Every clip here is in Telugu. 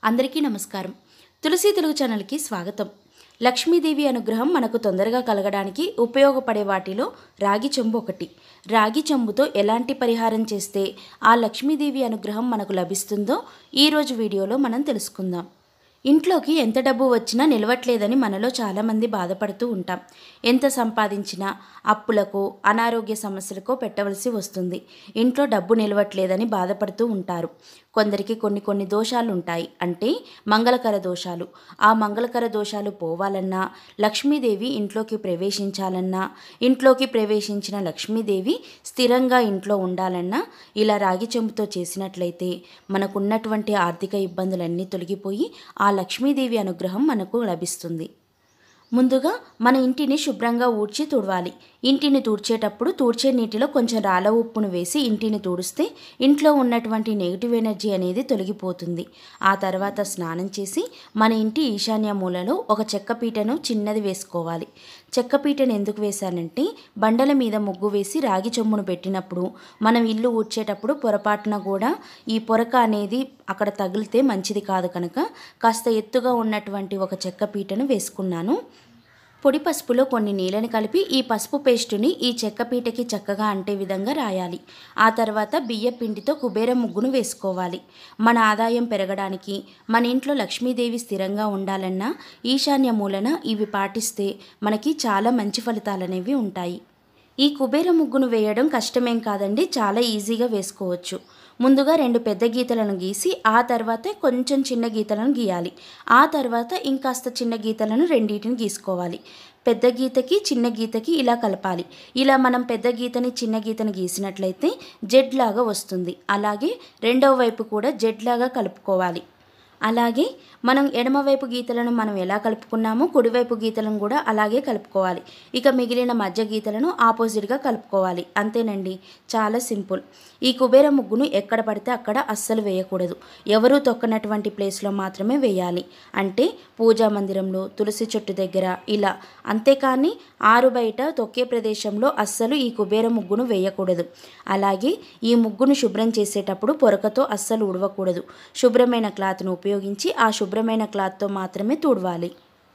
అందరికీ నమస్కారం తులసి తెలుగు ఛానల్కి స్వాగతం లక్ష్మీదేవి అనుగ్రహం మనకు తొందరగా కలగడానికి ఉపయోగపడే వాటిలో రాగి చెంబు ఒకటి రాగి చెంబుతో ఎలాంటి పరిహారం చేస్తే ఆ లక్ష్మీదేవి అనుగ్రహం మనకు లభిస్తుందో ఈరోజు వీడియోలో మనం తెలుసుకుందాం ఇంట్లోకి ఎంత డబ్బు వచ్చినా నిలవట్లేదని మనలో చాలామంది బాధపడుతూ ఉంటాం ఎంత సంపాదించినా అప్పులకు అనారోగ్య సమస్యలకో పెట్టవలసి వస్తుంది ఇంట్లో డబ్బు నిలవట్లేదని బాధపడుతూ ఉంటారు కొందరికి కొన్ని కొన్ని దోషాలు ఉంటాయి అంటే మంగళకర దోషాలు ఆ మంగళకర దోషాలు పోవాలన్నా లక్ష్మీదేవి ఇంట్లోకి ప్రవేశించాలన్నా ఇంట్లోకి ప్రవేశించిన లక్ష్మీదేవి స్థిరంగా ఇంట్లో ఉండాలన్నా ఇలా రాగి చెంబుతో చేసినట్లయితే మనకున్నటువంటి ఆర్థిక ఇబ్బందులన్నీ తొలగిపోయి ఆ లక్ష్మీదేవి అనుగ్రహం మనకు లభిస్తుంది ముందుగా మన ఇంటిని శుభ్రంగా ఊడ్చి తుడవాలి ఇంటిని తుడిచేటప్పుడు తుడిచే నీటిలో కొంచెం రాళ్ళ ఉప్పును వేసి ఇంటిని తుడిస్తే ఇంట్లో ఉన్నటువంటి నెగిటివ్ ఎనర్జీ అనేది తొలగిపోతుంది ఆ తర్వాత స్నానం చేసి మన ఇంటి ఈశాన్య మూలలో ఒక చెక్క పీటను చిన్నది వేసుకోవాలి చెక్క పీటను ఎందుకు వేశానంటే బండల మీద ముగ్గు వేసి రాగి చెమ్మును పెట్టినప్పుడు మనం ఇల్లు ఊడ్చేటప్పుడు పొరపాటున కూడా ఈ పొరక అనేది అక్కడ తగిలితే మంచిది కాదు కనుక కాస్త ఎత్తుగా ఉన్నటువంటి ఒక చెక్క పీటను వేసుకున్నాను పొడి పసుపులో కొన్ని నీళ్ళని కలిపి ఈ పసుపు పేస్టుని ఈ చెక్క పీటకి చక్కగా అంటే విధంగా రాయాలి ఆ తర్వాత బియ్య పిండితో కుబేర ముగ్గును వేసుకోవాలి మన ఆదాయం పెరగడానికి మన ఇంట్లో లక్ష్మీదేవి స్థిరంగా ఉండాలన్నా ఈశాన్య మూలన ఇవి పాటిస్తే మనకి చాలా మంచి ఫలితాలనేవి ఉంటాయి ఈ కుబేర ముగ్గును వేయడం కష్టమేం కాదండి చాలా ఈజీగా వేసుకోవచ్చు ముందుగా రెండు పెద్ద గీతలను గీసి ఆ తర్వాత కొంచెం చిన్న గీతలను గీయాలి ఆ తర్వాత ఇంకాస్త చిన్న గీతలను రెండింటిని గీసుకోవాలి పెద్ద గీతకి చిన్న గీతకి ఇలా కలపాలి ఇలా మనం పెద్ద గీతని చిన్న గీతని గీసినట్లయితే జెడ్ లాగా వస్తుంది అలాగే రెండవ వైపు కూడా జెడ్ లాగా కలుపుకోవాలి అలాగే మనం ఎడమవైపు గీతలను మనం ఎలా కలుపుకున్నామో కుడివైపు గీతలను కూడా అలాగే కలుపుకోవాలి ఇక మిగిలిన మధ్య గీతలను ఆపోజిట్గా కలుపుకోవాలి అంతేనండి చాలా సింపుల్ ఈ కుబేర ముగ్గును ఎక్కడ పడితే అక్కడ అస్సలు వేయకూడదు ఎవరూ తొక్కనటువంటి ప్లేస్లో మాత్రమే వేయాలి అంటే పూజా మందిరంలో తులసి చెట్టు దగ్గర ఇలా అంతేకాని ఆరు బయట తొక్కే ప్రదేశంలో అస్సలు ఈ కుబేర ముగ్గును వేయకూడదు అలాగే ఈ ముగ్గును శుభ్రం చేసేటప్పుడు పొరకతో అస్సలు ఉడవకూడదు శుభ్రమైన క్లాత్ను ఉపయోగించి ఆ శుభ్రమైన క్లాత్తో మాత్రమే తుడవాలి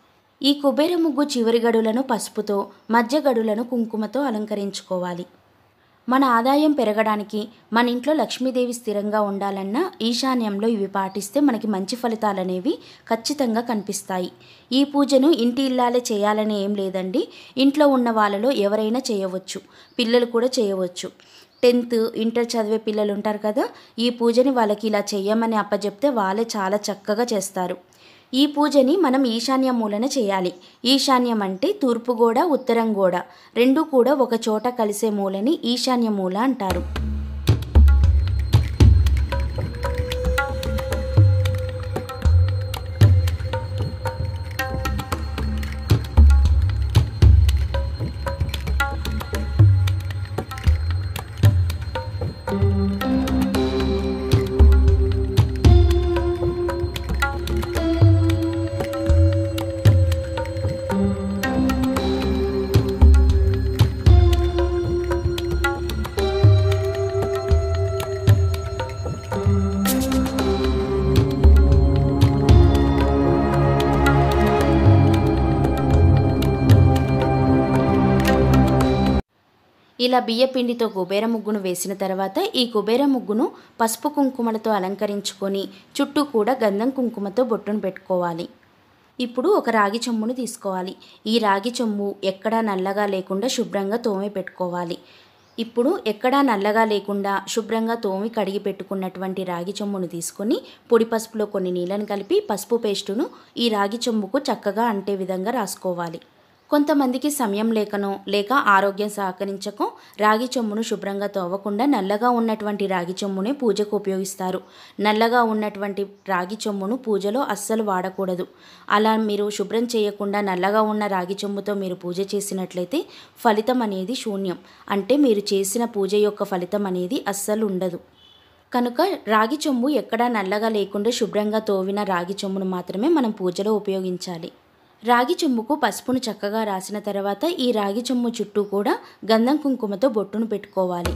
ఈ కుబేర ముగ్గు చివరి గడులను పసుపుతో మధ్య గడులను కుంకుమతో అలంకరించుకోవాలి మన ఆదాయం పెరగడానికి మన ఇంట్లో లక్ష్మీదేవి స్థిరంగా ఉండాలన్నా ఈశాన్యంలో ఇవి పాటిస్తే మనకి మంచి ఫలితాలు అనేవి ఖచ్చితంగా కనిపిస్తాయి ఈ పూజను ఇంటి ఇల్లాలే చేయాలని ఏం లేదండి ఇంట్లో ఉన్న వాళ్ళలో ఎవరైనా చేయవచ్చు పిల్లలు కూడా చేయవచ్చు టెన్త్ ఇంటర్ చదివే పిల్లలు ఉంటారు కదా ఈ పూజని వాళ్ళకి ఇలా చెయ్యమని అప్పచెప్తే వాళ్ళే చాలా చక్కగా చేస్తారు ఈ పూజని మనం ఈశాన్య మూలన చేయాలి ఈశాన్యం అంటే తూర్పు గోడ ఉత్తరం గోడ రెండు కూడా ఒక చోట కలిసే మూలని ఈశాన్య మూల అంటారు ఇలా బియ్య పిండితో కుబేర ముగ్గును వేసిన తర్వాత ఈ కుబేర ముగ్గును పసుపు కుంకుమలతో అలంకరించుకొని చుట్టూ కూడా గంధం కుంకుమతో బొట్టును పెట్టుకోవాలి ఇప్పుడు ఒక రాగి చెంబును తీసుకోవాలి ఈ రాగి చెంబు ఎక్కడా నల్లగా లేకుండా శుభ్రంగా తోమి పెట్టుకోవాలి ఇప్పుడు ఎక్కడా నల్లగా లేకుండా శుభ్రంగా తోమి కడిగి పెట్టుకున్నటువంటి రాగి చెంబును తీసుకొని పొడి పసుపులో కొన్ని నీళ్ళని కలిపి పసుపు పేస్టును ఈ రాగి చెంబుకు చక్కగా అంటే విధంగా రాసుకోవాలి కొంతమందికి సమయం లేకనో లేక ఆరోగ్యం సహకరించకో రాగి చెమ్మును శుభ్రంగా తవ్వకుండా నల్లగా ఉన్నటువంటి రాగి చెమ్మునే పూజకు ఉపయోగిస్తారు నల్లగా ఉన్నటువంటి రాగి చెమ్మును పూజలో అస్సలు వాడకూడదు అలా మీరు శుభ్రం చేయకుండా నల్లగా ఉన్న రాగి చెమ్ముతో మీరు పూజ చేసినట్లయితే ఫలితం అనేది శూన్యం అంటే మీరు చేసిన పూజ యొక్క ఫలితం అనేది అస్సలు ఉండదు కనుక రాగి చెంబు ఎక్కడా నల్లగా లేకుండా శుభ్రంగా తోవిన రాగి చెంబును మాత్రమే మనం పూజలో ఉపయోగించాలి రాగి చెంబుకు పసుపును చక్కగా రాసిన తర్వాత ఈ రాగి చెంబు చుట్టూ కూడా గంధం కుంకుమతో బొట్టును పెట్టుకోవాలి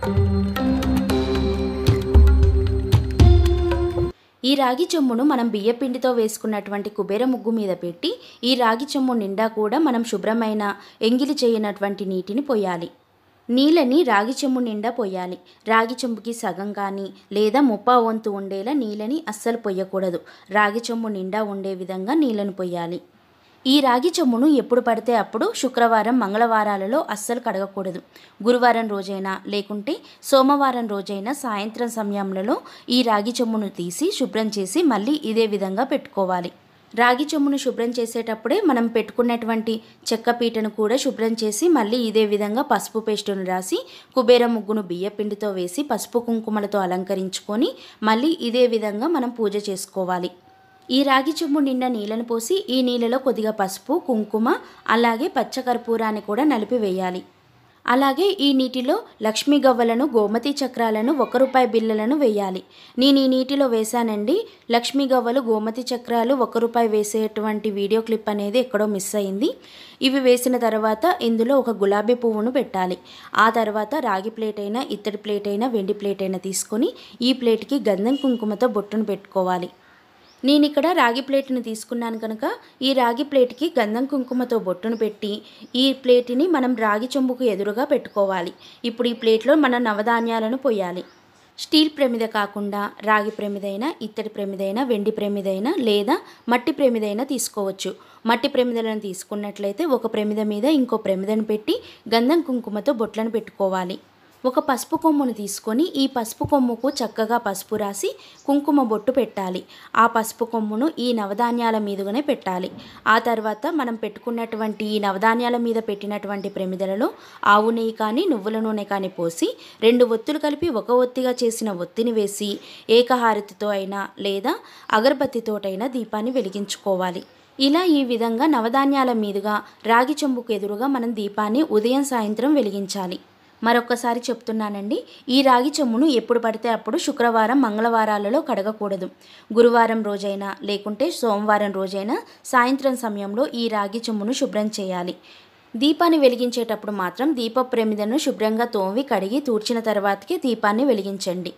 ఈ రాగి చెమ్మును మనం బియ్యపిండితో వేసుకున్నటువంటి కుబేర ముగ్గు మీద పెట్టి ఈ రాగి చెమ్ము నిండా కూడా మనం శుభ్రమైన ఎంగిలి చేయనటువంటి నీటిని పోయాలి నీళ్ళని రాగి చెంబు నిండా పోయాలి రాగి చెంబుకి సగం కానీ లేదా ముప్పా వంతు ఉండేలా నీళ్ళని అస్సలు పొయ్యకూడదు రాగి చెంబు నిండా ఉండే విధంగా నీళ్ళను పొయ్యాలి ఈ రాగి చెమ్మును ఎప్పుడు పడితే అప్పుడు శుక్రవారం మంగళవారాలలో అస్సలు కడగకూడదు గురువారం రోజైనా లేకుంటే సోమవారం రోజైనా సాయంత్రం సమయంలో ఈ రాగి చెమ్మును తీసి శుభ్రం చేసి మళ్ళీ ఇదే విధంగా పెట్టుకోవాలి రాగి చెమ్మును శుభ్రం చేసేటప్పుడే మనం పెట్టుకున్నటువంటి చెక్క పీటను కూడా శుభ్రం చేసి మళ్ళీ ఇదే విధంగా పసుపు పేస్టును రాసి కుబేర ముగ్గును బియ్యపిండితో వేసి పసుపు కుంకుమలతో అలంకరించుకొని మళ్ళీ ఇదే విధంగా మనం పూజ చేసుకోవాలి ఈ రాగి చెంబు నిండా నీళ్ళను పోసి ఈ నీళ్ళలో కొద్దిగా పసుపు కుంకుమ అలాగే పచ్చకర్పూరాన్ని కూడా నలిపి వేయాలి అలాగే ఈ నీటిలో లక్ష్మీ గవ్వలను గోమతి చక్రాలను ఒక రూపాయి బిళ్ళలను వేయాలి నేను ఈ నీటిలో వేశానండి లక్ష్మీ గవ్వలు గోమతి చక్రాలు ఒక రూపాయి వేసేటువంటి వీడియో క్లిప్ అనేది ఎక్కడో మిస్ అయింది ఇవి వేసిన తర్వాత ఇందులో ఒక గులాబీ పువ్వును పెట్టాలి ఆ తర్వాత రాగి ప్లేట్ అయినా ఇత్తడి ప్లేట్ అయినా వెండి ప్లేట్ అయినా తీసుకొని ఈ ప్లేట్కి గంధం కుంకుమతో బొట్టును పెట్టుకోవాలి నేను ఇక్కడ రాగి ప్లేట్ని తీసుకున్నాను కనుక ఈ రాగి ప్లేట్కి గంధం కుంకుమతో బొట్టును పెట్టి ఈ ప్లేట్ని మనం రాగి చెంబుకు ఎదురుగా పెట్టుకోవాలి ఇప్పుడు ఈ ప్లేట్లో మన నవధాన్యాలను పోయాలి స్టీల్ ప్రమిద కాకుండా రాగి ప్రమిదైనా ఇత్తడి ప్రమిదైనా వెండి ప్రమిదైనా లేదా మట్టి ప్రమిదైనా తీసుకోవచ్చు మట్టి ప్రమిదలను తీసుకున్నట్లయితే ఒక ప్రమిద మీద ఇంకో ప్రమిదను పెట్టి గంధం కుంకుమతో బొట్లను పెట్టుకోవాలి ఒక పసుపు కొమ్మును తీసుకొని ఈ పసుపు కొమ్ముకు చక్కగా పసుపు రాసి కుంకుమ బొట్టు పెట్టాలి ఆ పసుపు కొమ్మును ఈ నవధాన్యాల మీదుగానే పెట్టాలి ఆ తర్వాత మనం పెట్టుకున్నటువంటి ఈ నవధాన్యాల మీద పెట్టినటువంటి ప్రమిదలలో ఆవు నెయ్యి కానీ నువ్వుల నూనె కానీ పోసి రెండు ఒత్తులు కలిపి ఒక ఒత్తిగా చేసిన ఒత్తిని వేసి ఏకహారతితో అయినా లేదా అగరబత్తితోటైనా దీపాన్ని వెలిగించుకోవాలి ఇలా ఈ విధంగా నవధాన్యాల మీదుగా రాగి చెంబుకు ఎదురుగా మనం దీపాన్ని ఉదయం సాయంత్రం వెలిగించాలి మరొక్కసారి చెప్తున్నానండి ఈ రాగి చెమ్మును ఎప్పుడు పడితే అప్పుడు శుక్రవారం మంగళవారాలలో కడగకూడదు గురువారం రోజైనా లేకుంటే సోమవారం రోజైనా సాయంత్రం సమయంలో ఈ రాగి చెమ్మును శుభ్రం చేయాలి దీపాన్ని వెలిగించేటప్పుడు మాత్రం దీప ప్రమిదను శుభ్రంగా తోమి కడిగి తూర్చిన తర్వాతకే దీపాన్ని వెలిగించండి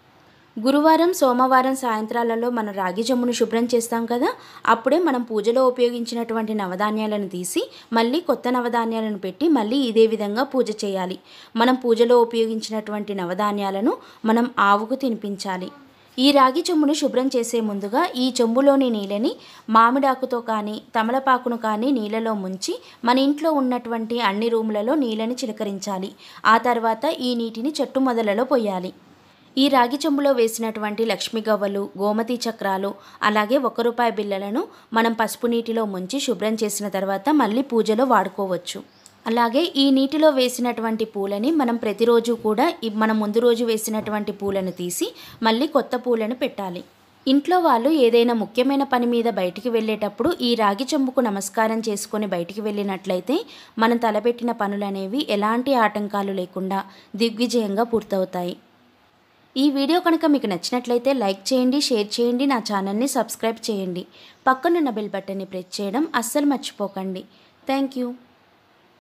గురువారం సోమవారం సాయంత్రాలలో మనం రాగి జమ్మును శుభ్రం చేస్తాం కదా అప్పుడే మనం పూజలో ఉపయోగించినటువంటి నవధాన్యాలను తీసి మళ్ళీ కొత్త నవధాన్యాలను పెట్టి మళ్ళీ ఇదే విధంగా పూజ చేయాలి మనం పూజలో ఉపయోగించినటువంటి నవధాన్యాలను మనం ఆవుకు తినిపించాలి ఈ రాగి చెంబును శుభ్రం చేసే ముందుగా ఈ చెంబులోని నీళ్ళని మామిడాకుతో కానీ తమలపాకును కానీ నీళ్ళలో ముంచి మన ఇంట్లో ఉన్నటువంటి అన్ని రూములలో నీళ్ళని చిలకరించాలి ఆ తర్వాత ఈ నీటిని చెట్టు మొదలలో పోయాలి ఈ రాగి చెంబులో వేసినటువంటి లక్ష్మీ గవ్వలు గోమతి చక్రాలు అలాగే ఒక రూపాయి బిళ్ళలను మనం పసుపు నీటిలో ముంచి శుభ్రం చేసిన తర్వాత మళ్ళీ పూజలో వాడుకోవచ్చు అలాగే ఈ నీటిలో వేసినటువంటి పూలని మనం ప్రతిరోజు కూడా ఈ మనం ముందు రోజు వేసినటువంటి పూలను తీసి మళ్ళీ కొత్త పూలను పెట్టాలి ఇంట్లో వాళ్ళు ఏదైనా ముఖ్యమైన పని మీద బయటికి వెళ్ళేటప్పుడు ఈ రాగి చెంబుకు నమస్కారం చేసుకొని బయటికి వెళ్ళినట్లయితే మనం తలపెట్టిన పనులనేవి ఎలాంటి ఆటంకాలు లేకుండా దిగ్విజయంగా పూర్తవుతాయి ఈ వీడియో కనుక మీకు నచ్చినట్లయితే లైక్ చేయండి షేర్ చేయండి నా ఛానల్ని సబ్స్క్రైబ్ చేయండి పక్కనున్న బెల్ బటన్ని ప్రెస్ చేయడం అస్సలు మర్చిపోకండి థ్యాంక్ యూ